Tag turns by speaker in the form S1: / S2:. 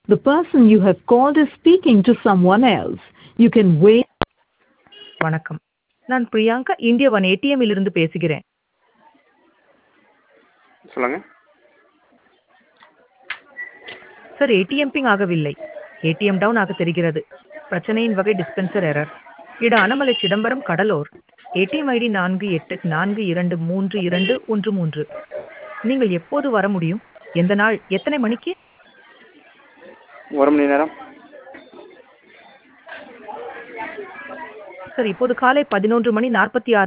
S1: The person you have called is speaking to someone else. You can wait.
S2: வணக்கம் நான் பிரியங்கா இந்திய one ஏடிஎம்மில் இருந்து பேசுகிறேன்
S3: சொல்லுங்கள்
S2: சார் ஏடிஎம் பிங் ஆகவில்லை ஏடிஎம் டவுன் ஆக தெரிகிறது பிரச்சனையின் வகை டிஸ்பென்சர் எரர் இட அனமலை சிதம்பரம் கடலூர் ஏடிஎம் ஐடி நான்கு எட்டு நான்கு இரண்டு மூன்று இரண்டு ஒன்று மூன்று நீங்கள் எப்போது வர முடியும் எந்த நாள் எத்தனை மணிக்கு
S3: ஒரு மணி நேரம்
S2: சார் இப்போது காலை பதினொன்று மணி நாற்பத்தி ஆறு